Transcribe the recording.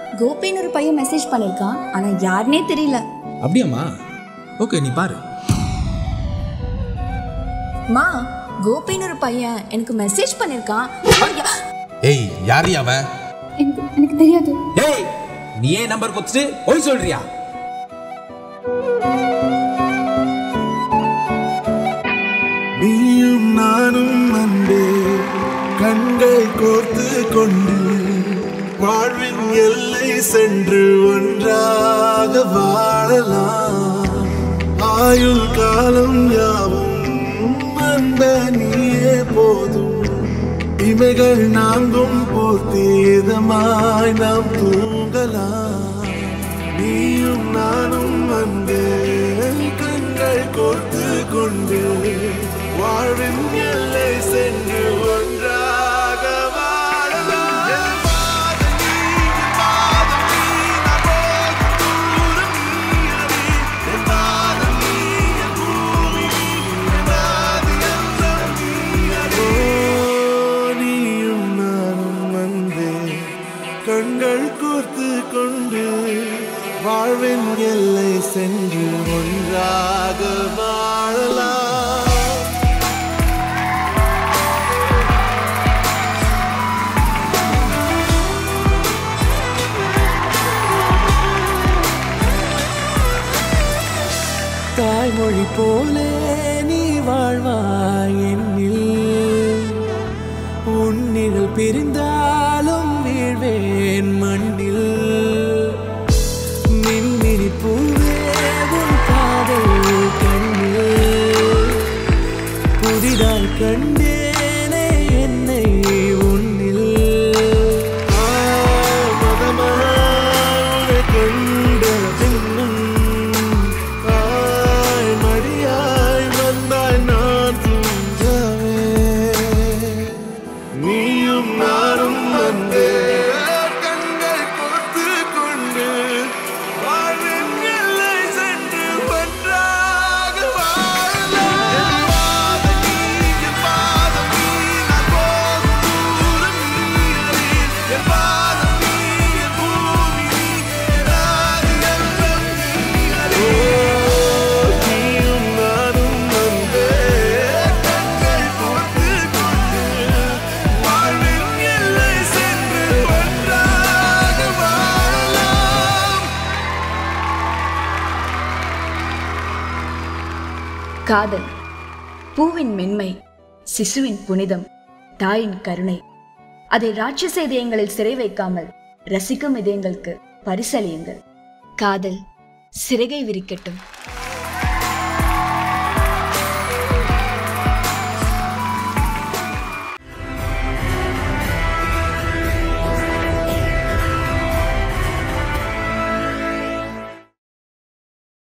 கோபின்னு ஒரு பையன் மெசேஜ் பண்ணிருக்கான் ஆனா யாருனே தெரியல அப்படியாம்மா ஓகே நீ பாரு மா கோபின்னு ஒரு பையன் எனக்கு மெசேஜ் பண்ணிருக்கான் ஐயா! ஏய் யாரு அவன் எனக்கு எனக்கு தெரியாது ஏய் நீ ஏன் நம்பர் கொடுத்துட்டு போய் சொல்றியா நீயும் நானும் அன்பே கண்கள் கோர்த்து கொண்டு வாழ்வின் எல்லை சென்று ஒன்றாக வாழலாம் ஆயுள் காலம் யாவும் அன்ப நீயே போதும் இமைகள் நான்கும் பூர்த்தீதமாய் நாம் தூங்கலாம் நீயும் நானும் அன்பே கண்கள் கோர்த்து கொண்டு வாழ்வின் எல்லை சென்று ஒன்றாக வாழலாம் என் பாதம் நீ, என் பாதம் நீ, நான் போகும் தூரம் நீ அறி. என் பாதம் நீ, என் பூமி நீ, என் ஆதி அந்தம் நீ அறி. ஓ, நீயும் நானும் அன்பே கண்கள் கோர்த்து கொண்டு வாழ்வின் எல்லை சென்று ஒன்றாக வாழலாம் தாய்மொழி போலே நீ வாழ்வாய் என்னில் உன்னிகள் பிரிந்தாலும் வீழ்வேன் மண்ணில் மின்மினி பூவே உன் காதல் கண்ணில் புதிதாய் கண்டேனே என்னை உன்னில் மதமாய் கொண்ட பின்னும் தாய் மடியாய் வந்தாய் நான் தூங்கவே நீயும் நானும் வந்தே கண்கள் கொடுத்து கொண்டு வாழ்வின் எல்லை சென்று ஒன்றாக வாழலாம் என் பாதம் நீ, என் பாதம் நீ, நான் போகும் தூரம் நீ அறி. என் பாதம் நீ, என் பூமி நீ, என் ஆதி அந்தம் நீ அறி. ஓ, நீயும் நானும் வந்தே கண்கள் கோர்த்து கொண்டு வாழ்வின் எல்லை சென்று ஒன்றாக வாழலாம் காதல் பூவின் மென்மை சிசுவின் புனிதம் தாயின் கருணை அதை ராட்சச இதயங்களில் சிறை வைக்காமல் ரசிக்கும் இதயங்களுக்கு பரிசளியுங்கள் காதல் சிறகை விரிக்கட்டும்